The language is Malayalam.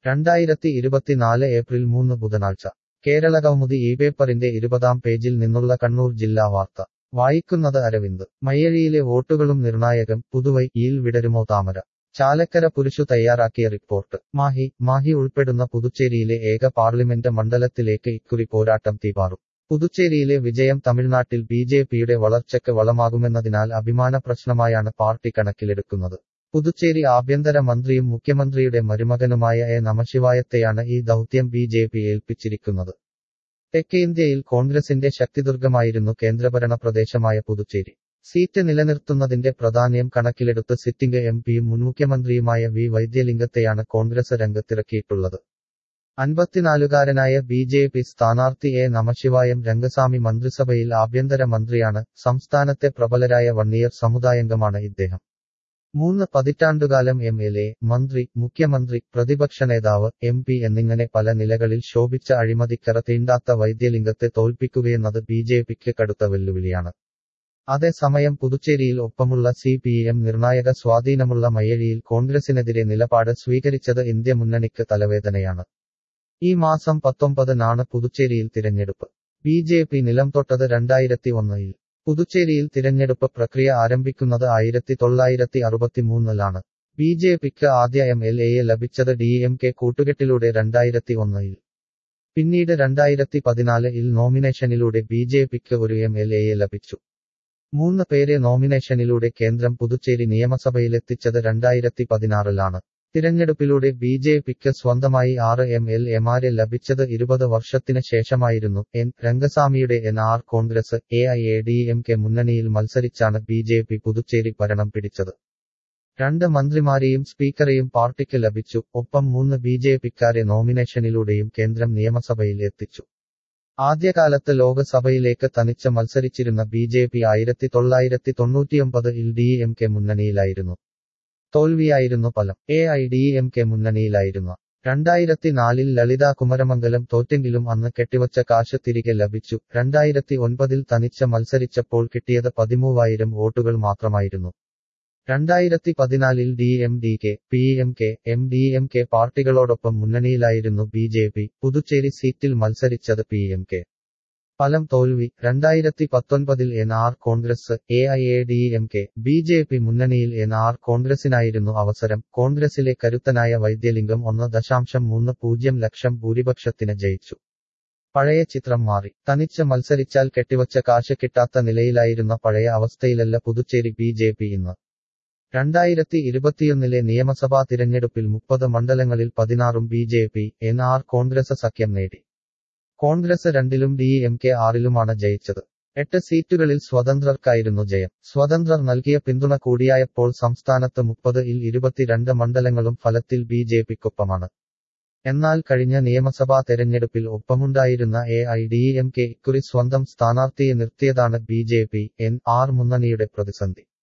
രണ്ടായിരത്തി ഇരുപത്തിനാല് ഏപ്രിൽ മൂന്ന് ബുധനാഴ്ച കേരളകൗമുദി ഈ പേപ്പറിന്റെ ഇരുപതാം പേജിൽ നിന്നുള്ള കണ്ണൂർ ജില്ലാ വാർത്ത വായിക്കുന്നത് അരവിന്ദ് മയ്യഴിയിലെ വോട്ടുകളും നിർണായകം പുതുവൈ യിൽ വിടരുമോ താമര ചാലക്കര പുരുഷു തയ്യാറാക്കിയ റിപ്പോർട്ട് മാഹി മാഹി ഉൾപ്പെടുന്ന പുതുച്ചേരിയിലെ ഏക പാർലമെന്റ് മണ്ഡലത്തിലേക്ക് ഇക്കുറി പോരാട്ടം തീപാറും പുതുച്ചേരിയിലെ വിജയം തമിഴ്നാട്ടിൽ ബി ജെ പിയുടെ വളർച്ചയ്ക്ക് വളമാകുമെന്നതിനാൽ അഭിമാന പ്രശ്നമായാണ് പാർട്ടി കണക്കിലെടുക്കുന്നത് പുതുച്ചേരി ആഭ്യന്തര മന്ത്രിയും മുഖ്യമന്ത്രിയുടെ മരുമകനുമായ എ നമശിവായത്തെയാണ് ഈ ദൗത്യം ബി ജെ പി ഏൽപ്പിച്ചിരിക്കുന്നത് തെക്കേ ഇന്ത്യയിൽ കോൺഗ്രസിന്റെ ശക്തിദുർഗമായിരുന്നു കേന്ദ്രഭരണ പ്രദേശമായ പുതുച്ചേരി സീറ്റ് നിലനിർത്തുന്നതിന്റെ പ്രാധാന്യം കണക്കിലെടുത്ത് സിറ്റിംഗ് എം പിയും മുൻമുഖ്യമന്ത്രിയുമായ വി വൈദ്യലിംഗത്തെയാണ് കോൺഗ്രസ് രംഗത്തിറക്കിയിട്ടുള്ളത് അൻപത്തിനാലുകാരനായ ബി ജെ പി സ്ഥാനാർത്ഥി എ നമശിവായം രംഗസ്വാമി മന്ത്രിസഭയിൽ ആഭ്യന്തര മന്ത്രിയാണ് സംസ്ഥാനത്തെ പ്രബലരായ വണ്ണിയർ സമുദായാംഗമാണ് ഇദ്ദേഹം മൂന്ന് പതിറ്റാണ്ടുകാലം എം എൽ എ മന്ത്രി മുഖ്യമന്ത്രി പ്രതിപക്ഷ നേതാവ് എം പി എന്നിങ്ങനെ പല നിലകളിൽ ശോഭിച്ച അഴിമതിക്കറ തീണ്ടാത്ത വൈദ്യലിംഗത്തെ തോൽപ്പിക്കുകയെന്നത് ബി ജെ പിക്ക് കടുത്ത വെല്ലുവിളിയാണ് അതേസമയം പുതുച്ചേരിയിൽ ഒപ്പമുള്ള സി പി എം നിർണായക സ്വാധീനമുള്ള മയ്യഴിയിൽ കോൺഗ്രസിനെതിരെ നിലപാട് സ്വീകരിച്ചത് ഇന്ത്യ മുന്നണിക്ക് തലവേദനയാണ് ഈ മാസം പത്തൊമ്പതിനാണ് പുതുച്ചേരിയിൽ തിരഞ്ഞെടുപ്പ് ബി ജെ പി നിലം തൊട്ടത് രണ്ടായിരത്തി ഒന്നിൽ പുതുച്ചേരിയിൽ തിരഞ്ഞെടുപ്പ് പ്രക്രിയ ആരംഭിക്കുന്നത് ആയിരത്തി തൊള്ളായിരത്തി അറുപത്തിമൂന്നിലാണ് ബി ജെ പിക്ക് ആദ്യ എം എൽ എയെ ലഭിച്ചത് ഡി എം കെ കൂട്ടുകെട്ടിലൂടെ രണ്ടായിരത്തി ഒന്നിൽ പിന്നീട് രണ്ടായിരത്തി പതിനാലിൽ നോമിനേഷനിലൂടെ ബി ജെ പിക്ക് ഒരു എം എൽ എയെ ലഭിച്ചു മൂന്ന് പേരെ നോമിനേഷനിലൂടെ കേന്ദ്രം പുതുച്ചേരി നിയമസഭയിലെത്തിച്ചത് രണ്ടായിരത്തി പതിനാറിലാണ് തിരഞ്ഞെടുപ്പിലൂടെ ബി ജെ പിക്ക് സ്വന്തമായി ആറ് എം എൽ എമാരെ ലഭിച്ചത് ഇരുപത് വർഷത്തിന് ശേഷമായിരുന്നു എൻ രംഗസ്വാമിയുടെ N R Congress A I A D M K മുന്നണിയിൽ മത്സരിച്ചാണ് ബി ജെ പി പുതുച്ചേരി ഭരണം പിടിച്ചത് രണ്ട് മന്ത്രിമാരെയും സ്പീക്കറെയും പാർട്ടിക്ക് ലഭിച്ചു ഒപ്പം മൂന്ന് ബി ജെ പിക്കാരെ നോമിനേഷനിലൂടെയും കേന്ദ്രം നിയമസഭയിൽ എത്തിച്ചു ആദ്യകാലത്ത് ലോക്സഭയിലേക്ക് തനിച്ച് മത്സരിച്ചിരുന്ന ബി ജെ പി ആയിരത്തി തൊള്ളായിരത്തി തൊണ്ണൂറ്റിയൊമ്പതിൽ ഡി എം കെ മുന്നണിയിലായിരുന്നു തോൽവിയായിരുന്നു ഫലം A I D M K മുന്നണിയിലായിരുന്നു രണ്ടായിരത്തി നാലിൽ ലളിത കുമരമംഗലം തോറ്റെങ്കിലും അന്ന് കെട്ടിവച്ച കാശ് തിരികെ ലഭിച്ചു രണ്ടായിരത്തി ഒൻപതിൽ തനിച്ച് മത്സരിച്ചപ്പോൾ കിട്ടിയത് പതിമൂവായിരം വോട്ടുകൾ മാത്രമായിരുന്നു രണ്ടായിരത്തി പതിനാലിൽ D M D K P M K M D M K പാർട്ടികളോടൊപ്പം മുന്നണിയിലായിരുന്നു ബി ജെ പി പുതുച്ചേരി സീറ്റിൽ മത്സരിച്ചത് പി എം കെ ഫലം തോൽവി രണ്ടായിരത്തി പത്തൊൻപതിൽ N R Congress A I A D M K B J P മുന്നണിയിൽ എൻ ആർ കോൺഗ്രസിനായിരുന്നു അവസരം കോൺഗ്രസിലെ കരുത്തനായ വൈദ്യലിംഗം ഒന്ന് ദശാംശം മൂന്ന് പൂജ്യം ലക്ഷം ഭൂരിപക്ഷത്തിന് ജയിച്ചു പഴയ ചിത്രം മാറി തനിച്ച് മത്സരിച്ചാൽ കെട്ടിവച്ച കാശ് കിട്ടാത്ത നിലയിലായിരുന്ന പഴയ അവസ്ഥയിലല്ല പുതുച്ചേരി ബി ജെ പി ഇന്ന് രണ്ടായിരത്തി ഇരുപത്തിയൊന്നിലെ നിയമസഭാ തിരഞ്ഞെടുപ്പിൽ മുപ്പത് മണ്ഡലങ്ങളിൽ പതിനാറും B J P N R Congress സഖ്യം നേടി കോൺഗ്രസ് രണ്ടിലും ഡി എം കെ ആറിലുമാണ് ജയിച്ചത് എട്ട് സീറ്റുകളിൽ സ്വതന്ത്രർക്കായിരുന്നു ജയം സ്വതന്ത്രർ നൽകിയ പിന്തുണ കൂടിയായപ്പോൾ സംസ്ഥാനത്ത് മുപ്പത് ഇൽ ഇരുപത്തിരണ്ട് മണ്ഡലങ്ങളും ഫലത്തിൽ ബി ജെ പിക്കൊപ്പമാണ് എന്നാൽ കഴിഞ്ഞ നിയമസഭാ തെരഞ്ഞെടുപ്പിൽ ഒപ്പമുണ്ടായിരുന്ന A I D M K ഇക്കുറി സ്വന്തം സ്ഥാനാർത്ഥിയെ നിർത്തിയതാണ് B J P N R മുന്നണിയുടെ പ്രതിസന്ധി